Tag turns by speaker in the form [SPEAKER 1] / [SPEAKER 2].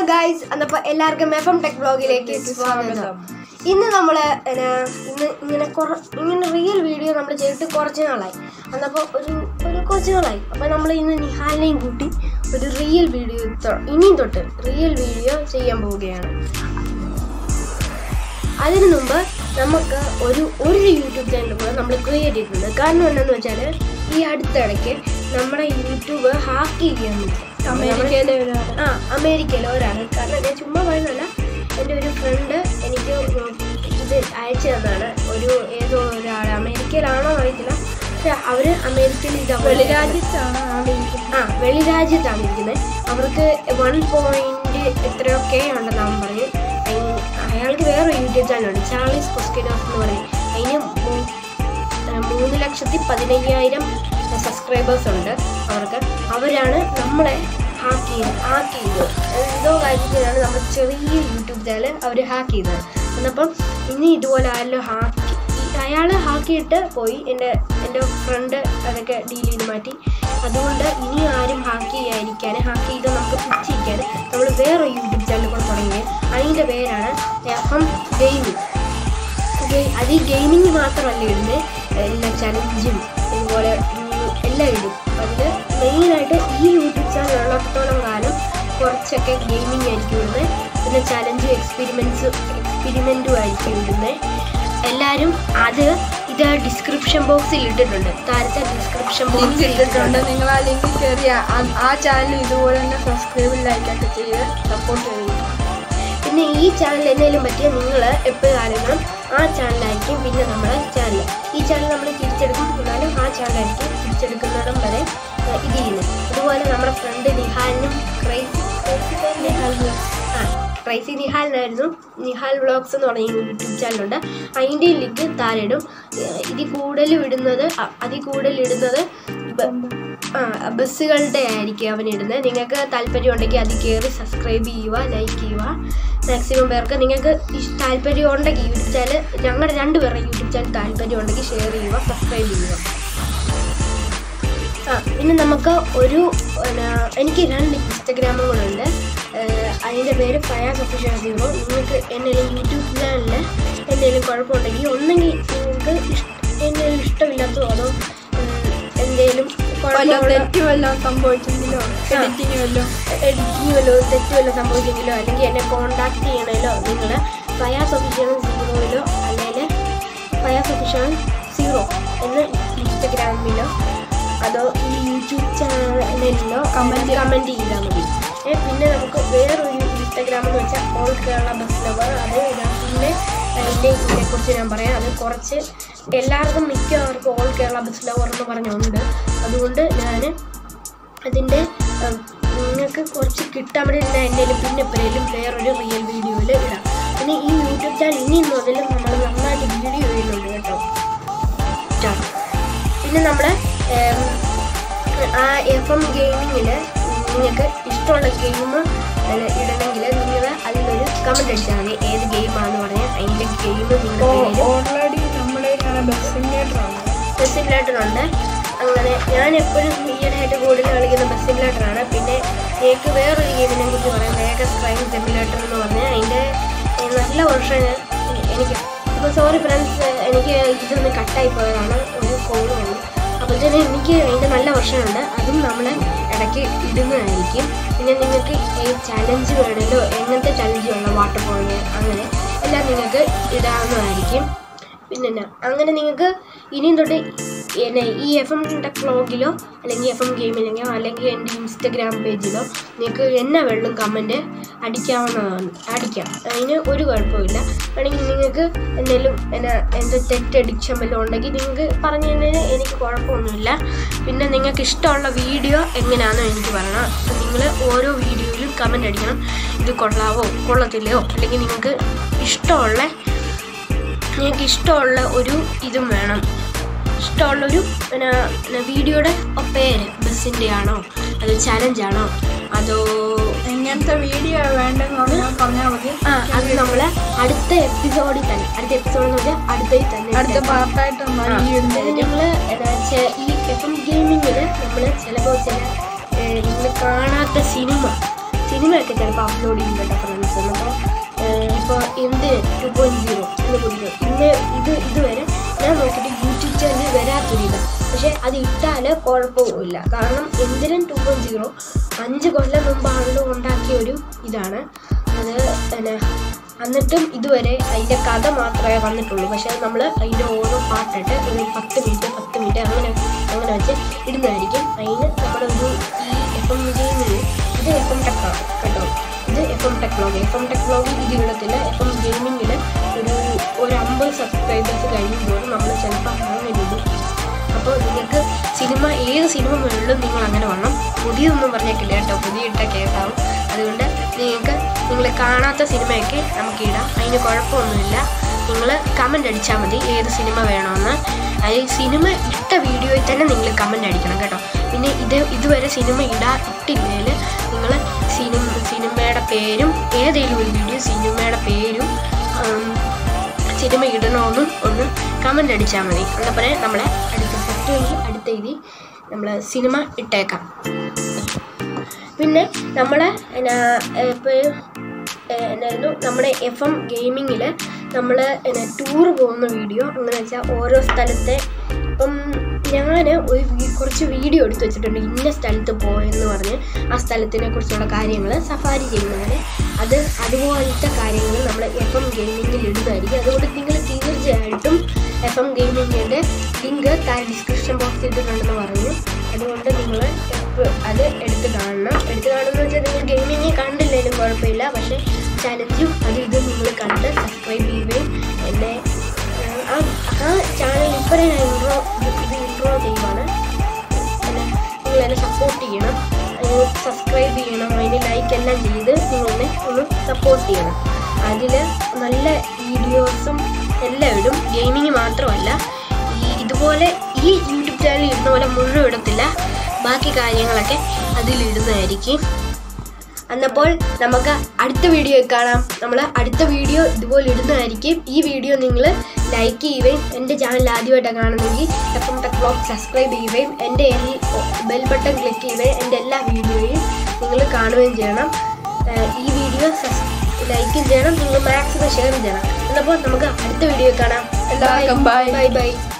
[SPEAKER 1] Guys എന്നപ്പോ എല്ലാവർക്കും F M tech ബ്ലോഗിലേക്ക് സ്വാഗതം ഇന്ന് നമ്മൾ ഇന്ന് ഇങ്ങനെ കുറ ഇങ്ങനെ റിയൽ വീഡിയോ നമ്മൾ ചെയ്തിട്ട് കുറച്ച് നാളായി എന്നപ്പോൾ ഒരു ഒരു കുറച്ച് നാളായി അപ്പോൾ നമ്മൾ ഇന്ന് നിഹാലിനെയും കൂട്ടി ഒരു റിയൽ വീഡിയോ ഇനിയും തൊട്ട് റിയൽ വീഡിയോ ചെയ്യാൻ പോവുകയാണ് അതിനു മുമ്പ് നമുക്ക് ഒരു ഒരു യൂട്യൂബ് ചാനൽ കൂടെ നമ്മൾ ക്രിയേറ്റ് ചെയ്തിട്ടുണ്ട് കാരണം എന്താണെന്ന് വെച്ചാൽ ഈ അടുത്തിടയ്ക്ക് നമ്മുടെ യൂട്യൂബ് ഹാക്ക് ചെയ്യാൻ
[SPEAKER 2] അമേരിക്കയിലെ ഒരാള്.
[SPEAKER 1] ആ അമേരിക്കയിലെ ഒരാൾ കാരണം ഞാൻ ചുമ്മാ പറയുന്നല്ല എൻ്റെ ഒരു ഫ്രണ്ട് എനിക്ക് ഇത് അയച്ചു തന്നാണ് ഒരു ഏതോ ഒരാൾ അമേരിക്കയിലാണോ അറിയത്തില്ല പക്ഷെ അവർ അമേരിക്കയിൽ ഇത് അവ-
[SPEAKER 2] വെളിരാജ്യത്താണ് ആളിരിക്കുന്നത്
[SPEAKER 1] ആ വെളിരാജ്യത്താണ് ഇരിക്കുന്നത് അവർക്ക് വൺ പോയിന്റ് എത്രയൊക്കെ ഉണ്ടെന്ന് അവൻ പറഞ്ഞു അയി- അയാൾക്ക് വേറെ യൂട്യൂബ് ചാനലുണ്ട് ചാർലീസ് കൊസ്കിനോസ് എന്ന് പറയും അതിന് മൂ- ആ, മൂന്ന് ലക്ഷത്തി പതിനയ്യായിരം സബ്സ്ക്രൈബേഴ്സ് ഉണ്ട് അവർക്ക് അവരാണ് നമ്മളെ ഹാക്ക് ചെയ്ത് ഹാക്ക് ചെയ്തത് എന്തോ കാര്യത്തിലാണ് നമ്മൾ ചെറിയ യൂട്യൂബ് ചാനൽ അവർ ഹാക്ക് ചെയ്തത് എന്നപ്പം ഇനി ഇതുപോലെ ആരെല്ലാം ഹാക്ക് അയാൾ ഹാക്കിയിട്ട് പോയി എൻ്റെ എൻ്റെ ഫ്രണ്ട് അതൊക്കെ ഡീൽ ചെയ്ത് മാറ്റി അതുകൊണ്ട് ഇനി ആരും ഹാക്ക് ചെയ്യാതിരിക്കാൻ ഹാക്ക് ചെയ്ത് നമുക്ക് പിടിച്ചിരിക്കാൻ നമ്മൾ വേറെ യൂട്യൂബ് ചാനൽ കൂടെ തുടങ്ങി അതിൻ്റെ പേരാണ് എഫ് എം ഗെയിമിംഗ് ഗെയ്- അത് ഈ ഗെയിമിങ് മാത്രമല്ല ഇടുന്നത് എല്ലാ ചലഞ്ചും ഇതുപോലെ ഉം, എല്ലാം ഇടും അതിൽ മെയിനായിട്ട് ഈ യൂട്യൂബ് ചാനൽ ഉള്ളിടത്തോളം കാലം കുറച്ചൊക്കെ ഗെയിമിംഗ് ആയിരിക്കും ഇടുന്നത് പിന്നെ ചലഞ്ചും എക്സ്പെരിമെൻറ്റ്സും എക്സ്പെരിമെൻറ്റും ആയിരിക്കും ഇടുന്നത് എല്ലാവരും അത് ഇത് ഡിസ്ക്രിപ്ഷൻ ബോക്സിൽ ഇട്ടിട്ടുണ്ട് താഴത്തെ ഡിസ്ക്രിപ്ഷൻ
[SPEAKER 2] ലിങ്ക്
[SPEAKER 1] ബോക്സിൽ
[SPEAKER 2] ഇട്ടിട്ടുണ്ട് നിങ്ങൾ ആ ലിങ്ക് കയറി ആ- ആ ചാനൽ ഇതുപോലെ തന്നെ സബ്സ്ക്രൈബ് ലൈക്കൊക്കെ ചെയ്ത് സപ്പോർട്ട് ചെയ്യുക
[SPEAKER 1] പിന്നെ ഈ ചാനൽ എന്തെങ്കിലും പറ്റിയ നിങ്ങൾ എപ്പോഴും ആരെങ്കിലും ആ ചാനലായിരിക്കും പിന്നെ നമ്മുടെ ചാനൽ ഈ ചാനൽ നമ്മൾ തിരിച്ചെടുക്കും എന്നാലും ആ ചാനലായിരിക്കും തിരിച്ചെടുക്കുന്നിടം വരെ ഏഹ്, ഇത് ചെയ്യുന്നത് അതുപോലെ നമ്മുടെ ഫ്രണ്ട് നിഹാലിനും ക്രൈസി നിഹാൽ ആ ക്രൈസി നിഹാലിനായിരുന്നു നിഹാൽ വ്ളോഗ്സ് എന്ന് പറഞ്ഞ യൂട്യൂബ് ചാനലുണ്ട് അതിൻ്റെ ലിങ്ക് താഴെ ഇടും ഏഹ്, ഇതിൽ കൂടുതലും ഇടുന്നത് അ- അതിൽ കൂടുതൽ ഇടുന്നത് ബ- ആ ബസ്സുകളുടെ ആയിരിക്കും അവൻ ഇടുന്നത് നിങ്ങൾക്ക് താല്പര്യം ഉണ്ടെങ്കിൽ അതിൽ കയറി സബ്സ്ക്രൈബ് ചെയ്യുക ലൈക്ക് ചെയ്യുക മാക്സിമം പേർക്ക് നിങ്ങൾക്ക് ഇഷ്- താല്പര്യം ഉണ്ടെങ്കിൽ യൂട്യൂബ് ചാനൽ ഞങ്ങളുടെ രണ്ടുപേരുടെ യൂട്യൂബ് ചാനൽ താല്പര്യം ഉണ്ടെങ്കിൽ ഷെയർ ചെയ്യുക സബ്സ്ക്രൈബ് ചെയ്യുക ആ പിന്നെ നമുക്ക് ഒരു പിന്നെ, എനിക്ക് രണ്ട് ഇൻസ്റ്റഗ്രാമുകളുണ്ട് അതിൻ്റെ പേര് ഫയാസ് ഒഫീഷ്യൽ സീറോ നിങ്ങൾക്ക് എന്തെങ്കിലും യൂട്യൂബ് ചാനലിൽ എന്തെങ്കിലും കുഴപ്പമുണ്ടെങ്കിൽ ഒന്നെങ്കിൽ നിങ്ങൾക്ക് ഇഷ്ട എന്തെങ്കിലും ഇഷ്ടമില്ലാത്തതോ അതോ എന്തെങ്കിലും
[SPEAKER 2] വല്ല
[SPEAKER 1] കുഴപ്പമുള്ള
[SPEAKER 2] തെറ്റ് വല്ലതും സംഭവിച്ചെങ്കിലോ എഡിറ്റിംഗ് വല്ലോ
[SPEAKER 1] എഡിറ്റിംഗ് വല്ലോ തെറ്റ് വല്ലോ സംഭവിച്ചെങ്കിലോ അല്ലെങ്കിൽ എന്നെ കോൺടാക്ട് ചെയ്യണമല്ലോ നിങ്ങൾ ഫയാസ് ഒഫീഷ്യൽ സീറോയിലോ അല്ലെങ്കിൽ ഫയാസ് ഒഫീഷ്യൽ സീറോ എന്ന് ഇൻസ്റ്റഗ്രാമിലോ അതോ ഈ യൂട്യൂബ് ചാനലിലോ
[SPEAKER 2] Comment
[SPEAKER 1] കമൻറ്റ് ചെയ്താൽ മതി ഏ, പിന്നെ നമുക്ക് വേറൊരു ഇൻസ്റ്റഗ്രാം എന്ന് വെച്ചാൽ ഓൾ കേരള ബസ് ലവർ അത് ഞാൻ പിന്നെ അതിൻ്റെ ഇതിനെക്കുറിച്ച് ഞാൻ പറയാം അത് കുറച്ച് എല്ലാവർക്കും മിക്കവർക്കും ഓൾ കേരള ബസ് ലവർ എന്ന് പറഞ്ഞുണ്ട് അതുകൊണ്ട് ഞാൻ അതിൻ്റെ ഉം, നിങ്ങൾക്ക് കുറച്ച് കിട്ടാൻ വേണ്ടി ഞാൻ എന്തെങ്കിലും പിന്നെ എപ്പോഴേലും വേറൊരു റിയൽ വീഡിയോയിൽ ഇടാം പിന്നെ ഈ യൂട്യൂബ് ചാനൽ ഇനി മുതലും നമ്മൾ നന്നായിട്ട് വീഡിയോ ചെയ്യുന്നുണ്ട് കേട്ടോ ട്ടാ. പിന്നെ നമ്മൾ ആ എഫ് എം ഗെയിമിങ്ങിൽ നിങ്ങൾക്ക് ഇഷ്ടമുള്ള ഗെയിം ഇടണമെങ്കിൽ നിങ്ങൾ അതിലൊരു കമൻറ്റ് അടിച്ചാൽ മതി ഏത് ഗെയിമാണെന്ന് പറഞ്ഞാൽ അതിൻ്റെ ഗെയിം നിങ്ങളുടെ പേരും
[SPEAKER 2] ഓൾറെഡി നമ്മുടെ ഇങ്ങനെ ബസ് സിമുലേറ്ററാണ്
[SPEAKER 1] ബസ് സിമുലേറ്ററുണ്ട് അങ്ങനെ ഞാൻ എപ്പോഴും ഈയിടെയായിട്ട് കൂടുതൽ കളിക്കുന്ന ബസ് സിമുലേറ്ററാണ് പിന്നെ എനിക്ക് വേറൊരു ഗെയിമിനെ കുറിച്ച് പറയാം വേഗസ് ക്രൈം സിമുലേറ്റർ എന്ന് പറഞ്ഞാൽ അതിൻ്റെ ഏഹ്, നല്ല വർഷം ഞാൻ എനിക്ക് അപ്പോൾ സോറി ഫ്രണ്ട്സ് എനിക്ക് ഇതൊന്ന് കട്ടായി പോയതാണ് ഒരു കോൾ വന്നു അപ്പോൾ തന്നെ എനിക്ക് അതിൻ്റെ നല്ല വർഷമുണ്ട് അതും നമ്മൾ ഇടയ്ക്ക് ഇടുന്നതായിരിക്കും പിന്നെ നിങ്ങൾക്ക് ഈ ചലഞ്ച് വേണമല്ലോ എങ്ങനത്തെ ചലഞ്ച് വേണം വാട്ടർ പോയിങ് അങ്ങനെ എല്ലാം നിങ്ങൾക്ക് ഇടാവുന്നതായിരിക്കും പിന്നെ എന്നാ, അങ്ങനെ നിങ്ങൾക്ക് ഇനിയും തൊട്ട് എന്നെ ഈ എഫ് എം ടെക് വ്ളോഗിലോ അല്ലെങ്കിൽ എഫ് എം ഗെയിമിലെങ്കിലോ അല്ലെങ്കിൽ എൻ്റെ ഇൻസ്റ്റഗ്രാം പേജിലോ നിങ്ങൾക്ക് എന്നെ വെള്ളം കമൻറ്റ് അടിക്കാവുന്നതാണ് അടിക്കാം അതിന് ഒരു കുഴപ്പമില്ല വേണമെങ്കിൽ നിങ്ങൾക്ക് എന്തെങ്കിലും എന്നാ എന്ത് തെറ്റ് അഡിക്ഷൻ വല്ലതും ഉണ്ടെങ്കിൽ നിങ്ങൾക്ക് പറഞ്ഞു തന്നതിന് എനിക്ക് കുഴപ്പമൊന്നുമില്ല പിന്നെ നിങ്ങൾക്ക് ഇഷ്ടമുള്ള വീഡിയോ എങ്ങനെയാണെന്ന് എനിക്ക് പറയണം അപ്പം നിങ്ങൾ ഓരോ വീഡിയോയിലും കമൻറ്റ് അടിക്കണം ഇത് കൊള്ളാവോ കൊള്ളത്തില്ലയോ അല്ലെങ്കിൽ നിങ്ങൾക്ക് ഇഷ്ടമുള്ള നിങ്ങൾക്ക് ഇഷ്ടമുള്ള ഒരു ഇതും വേണം ഇഷ്ടമുള്ളൊരു പിന്നെ പിന്നെ വീഡിയോയുടെ പേര് ബസ്സിൻ്റെ ആണോ അത് ചലഞ്ചാണോ അതോ
[SPEAKER 2] എങ്ങനത്തെ വീഡിയോ വേണ്ടെന്ന് പറഞ്ഞാൽ പറഞ്ഞാൽ മതി
[SPEAKER 1] ആ അത് നമ്മൾ അടുത്ത എപ്പിസോഡിൽ തന്നെ അടുത്ത എപ്പിസോഡ് എന്ന് പറഞ്ഞാൽ അടുത്തതിൽ തന്നെ
[SPEAKER 2] അടുത്ത പാർട്ടായിട്ട് നമ്മൾ ഈ ഇടുന്നതായിരിക്കും
[SPEAKER 1] നമ്മൾ ഈ എഫ് എം ഗെയിമിങ്ങിൽ നമ്മൾ ചിലപ്പോൾ ചില നിങ്ങൾ കാണാത്ത സിനിമ സിനിമയൊക്കെ ചിലപ്പോൾ അപ്ലോഡ് ചെയ്യും കേട്ടോ ഫ്രണ്ട്സ് അപ്പോൾ ഇപ്പോൾ എന്ത് ടു പോയിൻറ്റ് സീറോ എന്ന് കുടിക്കും ഇന്ന് ഇത് ഇതുവരെ ഞാൻ നോക്കിയിട്ട് യൂട്യൂബ് ചാനൽ വരാത്തൊരിതാണ് പക്ഷേ അത് ഇട്ടാൽ കുഴപ്പമില്ല കാരണം എന്തിനും ടു പോയിൻറ്റ് സീറോ അഞ്ച് കൊല്ലം മുമ്പാണല്ലോ ഉണ്ടാക്കിയ ഒരു ഇതാണ് അത് പിന്നെ എന്നിട്ടും ഇതുവരെ അതിൻ്റെ കഥ മാത്രമേ വന്നിട്ടുള്ളൂ പക്ഷേ നമ്മൾ അതിൻ്റെ ഓരോ പാട്ടിട്ട് ഒരു പത്ത് മിനിറ്റ് പത്ത് മിനിറ്റ് അങ്ങനെ അങ്ങനെ വെച്ച് ഇടുന്നതായിരിക്കും അതിന് നമ്മുടെ ഒരു ഈ എഫ് എം ഗെയിമിൽ ഇത് എഫ് എം ടെക്നോളജി കേട്ടോ ഇത് F M technology F M technology ഇത് ഇടത്തില്ല എഫ് എം ഗെയിമിങ്ങിൽ ഒരു ഒരു അമ്പത് സബ്സ്ക്രൈബേഴ്സ് കഴിയുമ്പോൾ നമ്മൾ ചിലപ്പോൾ അങ്ങനെ ഇടും അപ്പോൾ നിങ്ങൾക്ക് സിനിമ ഏത് സിനിമ വേണമെങ്കിലും നിങ്ങൾ അങ്ങനെ വരണം പുതിയതൊന്നും പറഞ്ഞേക്കില്ല കേട്ടോ പുതിയ ഇട്ട കേസാവും അതുകൊണ്ട് നിങ്ങൾക്ക് നിങ്ങൾ കാണാത്ത സിനിമയൊക്കെ നമുക്ക് ഇടാം അതിന് കുഴപ്പമൊന്നുമില്ല നിങ്ങൾ കമൻ്റ് അടിച്ചാൽ മതി ഏത് സിനിമ വേണമെന്ന് അത് സിനിമ ഇട്ട വീഡിയോയിൽ തന്നെ നിങ്ങൾ കമൻ്റ് അടിക്കണം കേട്ടോ പിന്നെ ഇത് ഇതുവരെ സിനിമ ഇടാ ഇട്ടില്ലെങ്കിൽ നിങ്ങൾ സിനിമ സിനിമയുടെ പേരും ഏതെങ്കിലും ഒരു വീഡിയോ സിനിമയുടെ പേരും ഉം, സിനിമ ഇടണമെന്നും ഒന്ന് കമൻ്റ് അടിച്ചാൽ മതി എന്നപോലെ നമ്മളെ അടുത്ത ഫസ്റ്റ് വഴി അടുത്ത ഇതി നമ്മൾ സിനിമ ഇട്ടേക്കാം പിന്നെ നമ്മൾ എന്നാ ഇപ്പോൾ എന്നായിരുന്നു നമ്മുടെ എഫ് എം ഗെയിമിങ്ങിൽ നമ്മൾ എന്നാ ടൂർ പോകുന്ന വീഡിയോ അങ്ങനെ വെച്ചാൽ ഓരോ സ്ഥലത്തെ ഇപ്പം ഞാൻ ഒരു വീ- കുറച്ച് വീഡിയോ എടുത്ത് വെച്ചിട്ടുണ്ട് ഇന്ന സ്ഥലത്ത് പോയെന്ന് പറഞ്ഞ് ആ സ്ഥലത്തിനെ കുറിച്ചുള്ള കാര്യങ്ങൾ സഫാരി ചെയ്യുന്നവരെ അത് അതുപോലത്തെ കാര്യങ്ങൾ നമ്മൾ എഫ് എം ഗെയിമിങ്ങിൽ ഇടുന്നതായിരിക്കും അതുകൊണ്ട് നിങ്ങൾ തീർച്ചയായിട്ടും എഫ് എം ഗെയിമിങ്ങിൻ്റെ ലിങ്ക് താഴെ ഡിസ്ക്രിപ്ഷൻ ബോക്സിൽ ഇട്ടിട്ടുണ്ടെന്ന് പറഞ്ഞു അതുകൊണ്ട് നിങ്ങൾ അത് എടുത്ത് കാണണം എടുത്ത് കാണുന്ന വെച്ചാൽ നിങ്ങൾ ഗെയിമിങ് കണ്ടില്ലെങ്കിലും കുഴപ്പമില്ല പക്ഷേ ചലഞ്ചും അത് ഇത് നിങ്ങൾ കണ്ട് സബ്സ്ക്രൈബ് ചെയ്യുകയും എന്നെ ഏഹ്, ആ ആ ചാനൽ ഇപ്പോൾ ഞാൻ ഇൻട്രോ ഇത് ഇൻട്രോ ചെയ്യുവാണ് എന്നെ നിങ്ങൾ എന്നെ സപ്പോർട്ട് ചെയ്യണം സബ്സ്ക്രൈബ് ചെയ്യണം അതിന് ലൈക്ക് എല്ലാം ചെയ്ത് നിങ്ങളെന്നെ ഒന്ന് സപ്പോർട്ട് ചെയ്യണം അതിൽ നല്ല വീഡിയോസും എല്ലാം ഇടും ഗെയിമിങ് മാത്രമല്ല ഈ ഇതുപോലെ ഈ യൂട്യൂബ് ചാനൽ ഇടുന്ന പോലെ മുഴുവൻ ഇടത്തില്ല ബാക്കി കാര്യങ്ങളൊക്കെ അതിലിടുന്നതായിരിക്കും എന്നപ്പോൾ നമുക്ക് അടുത്ത വീഡിയോ കാണാം നമ്മൾ അടുത്ത വീഡിയോ ഇതുപോലെ ഇടുന്നതായിരിക്കും ഈ വീഡിയോ നിങ്ങൾ ലൈക്ക് ചെയ്യുകയും എൻ്റെ ചാനൽ ആദ്യമായിട്ടാണ് കാണുന്നെങ്കിൽ F M tech blog subscribe ചെയ്യുകയും എൻ്റെ ബെൽ ബട്ടൺ ക്ലിക്ക് ചെയ്യുകയും എൻ്റെ എല്ലാ വീഡിയോയും നിങ്ങൾ കാണുകയും ചെയ്യണം ഏഹ് ഈ വീഡിയോ ലൈക്കും ചെയ്യണം നിങ്ങൾ മാക്സിമം ഷെയർ ചെയ്യണം എന്നപ്പോൾ നമുക്ക് അടുത്ത വീഡിയോ കാണാം
[SPEAKER 2] എല്ലാവർക്കും bye.
[SPEAKER 1] Bye bye